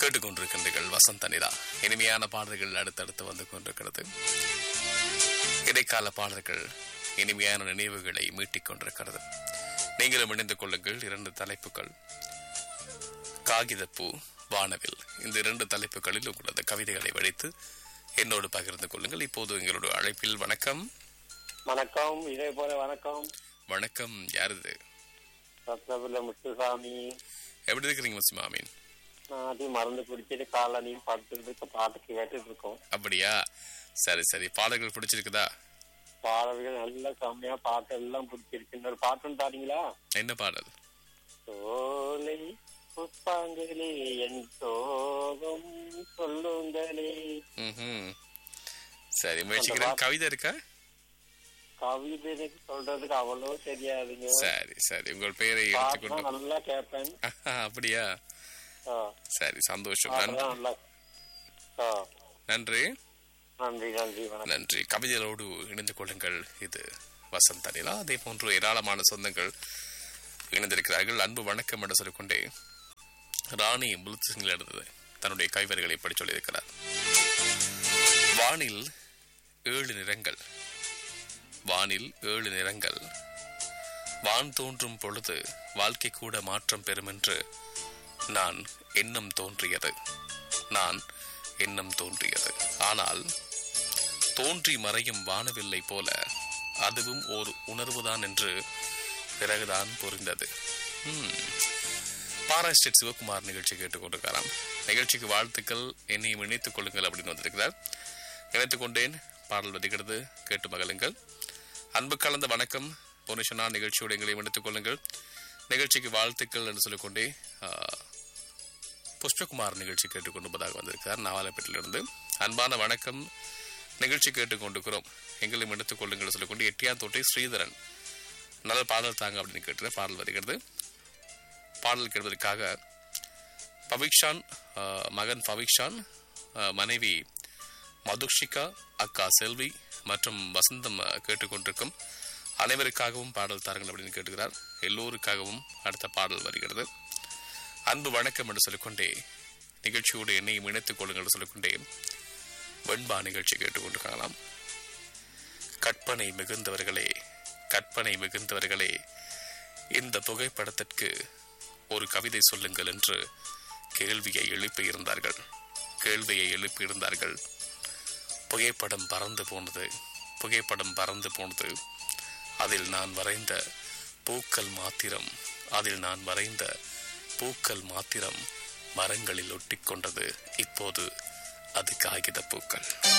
கேட்டுக்கொண்டிருக்கின்றீர்கள் வசந்த நிலா இனிமையான பாடல்கள் அடுத்தடுத்து வந்து கொண்டிருக்கிறது இடைக்கால பாடல்கள் இனிமையான நினைவுகளை மீட்டிக் கொண்டிருக்கிறது நீங்களும் இணைந்து கொள்ளுங்கள் இரண்டு தலைப்புகள் காகிதப்பூ வானவில் இந்த இரண்டு தலைப்புகளில் உங்களது கவிதைகளை வடித்து என்னோடு பகிர்ந்து கொள்ளுங்கள் இப்போது எங்களோட அழைப்பில் வணக்கம் வணக்கம் இதே போல வணக்கம் வணக்கம் யாருது ரத்னபுல முத்துசாமி எப்படி இருக்கிறீங்க முஸ்லிமாமீன் நாட்டையும் மருந்து குடிச்சிட்டு காலனியும் படுத்துட்டு இருக்க பாட்டு கேட்டுட்டு இருக்கோம் அப்படியா சரி சரி பாடல்கள் பிடிச்சிருக்குதா பாடல்கள் நல்ல செம்மையா பாட்டு எல்லாம் பிடிச்சிருக்கு இன்னொரு பாட்டுன்னு பாத்தீங்களா என்ன பாடல் சோலை புஷ்பாங்களே என் சோகம் சொல்லுங்களே ம்ஹும். சரி முயற்சிக்கிறேன் கவிதை இருக்கா கவிதை எனக்கு சொல்றதுக்கு அவ்வளோ தெரியாதுங்க சரி சரி உங்கள் பெயரை பாட்டுனா எடுத்துக்கொண்டு நல்லா கேட்பேன் ஆஹா, அப்படியா ஆ, சரி சந்தோஷம் நன்றி பாட்டுலாம் நல்லா ஆ, நன்றி நன்றி நன்றி வணக்கம் நன்றி கவிதைகளோடு இணைந்து கொள்ளுங்கள் இது வசந்த நிலா அதே போன்று ஏராளமான சொந்தங்கள் இணைந்திருக்கிறார்கள் அன்பு வணக்கம் என்று சொல்லிக்கொண்டே ராணி முலுசிங்கில் இருந்தது தன்னுடைய கைவரிகளை படி சொல்லியிருக்கிறார் வானில் ஏழு நிறங்கள் வானில் ஏழு நிறங்கள் வான் தோன்றும் பொழுது வாழ்க்கை கூட மாற்றம் பெறும் என்று நான் எண்ணம் தோன்றியது நான் எண்ணம் தோன்றியது ஆனால் தோன்றி மறையும் வானவில்லை போல அதுவும் ஒரு உணர்வுதான் என்று பிறகுதான் புரிந்தது ம். பாராஸ்டேட் சிவகுமார் நிகழ்ச்சி கேட்டுக்கொண்டிருக்கிறாராம் நிகழ்ச்சிக்கு வாழ்த்துக்கள் என்னையும் இணைத்துக் கொள்ளுங்கள் அப்படின்னு வந்திருக்கிறார் இணைத்துக் கொண்டேன் பாடல் வருகிறது கேட்டு மகளுங்கள் அன்பு கலந்த வணக்கம் புனிஷனா நிகழ்ச்சியோடு எங்களையும் இணைத்துக் கொள்ளுங்கள் நிகழ்ச்சிக்கு வாழ்த்துக்கள் என்று சொல்லிக்கொண்டே ஆ, புஷ்பகுமார் நிகழ்ச்சி கேட்டுக்கொண்டிருப்பதாக வந்திருக்கிறார் நாவலப்பேட்டிலிருந்து அன்பான வணக்கம் நிகழ்ச்சி கேட்டுக்கொண்டிருக்கிறோம் எங்களையும் எடுத்துக் கொள்ளுங்கள் சொல்லிக்கொண்டு எட்டியாந்தோட்டை ஸ்ரீதரன் நல்ல பாடல் தாங்க அப்படின்னு கேட்டு பாடல் வருகிறது பாடல் கேட்பதற்காக பவிக்ஷான் ஆஹ், மகன் பவிக்ஷான் ஆஹ், மனைவி மதுஷிகா அக்கா செல்வி மற்றும் வசந்தம் ஆஹ், கேட்டுக்கொண்டிருக்கும் அனைவருக்காகவும் பாடல் தாருங்கள் அப்படின்னு கேட்டுக்கிறார் எல்லோருக்காகவும் அடுத்த பாடல் வருகிறது அன்பு வணக்கம் என்று சொல்லிக்கொண்டே நிகழ்ச்சியோடு என்னையும் இணைத்துக் கொள்ளுங்கள் என்று சொல்லிக்கொண்டே வெண்பா நிகழ்ச்சி கேட்டுக்கொண்டிருக்கலாம் கற்பனை மிகுந்தவர்களே கற்பனை மிகுந்தவர்களே இந்த புகைப்படத்திற்கு ஒரு கவிதை சொல்லுங்கள் என்று கேள்வியை எழுப்பியிருந்தார்கள் கேள்வியை எழுப்பியிருந்தார்கள் புகைப்படம் பறந்து போனது புகைப்படம் பறந்து போனது அதில் நான் வரைந்த பூக்கள் மாத்திரம் அதில் நான் வரைந்த பூக்கள் மாத்திரம் மரங்களில் ஒட்டிக்கொண்டது இப்போது அது காகித பூக்கள்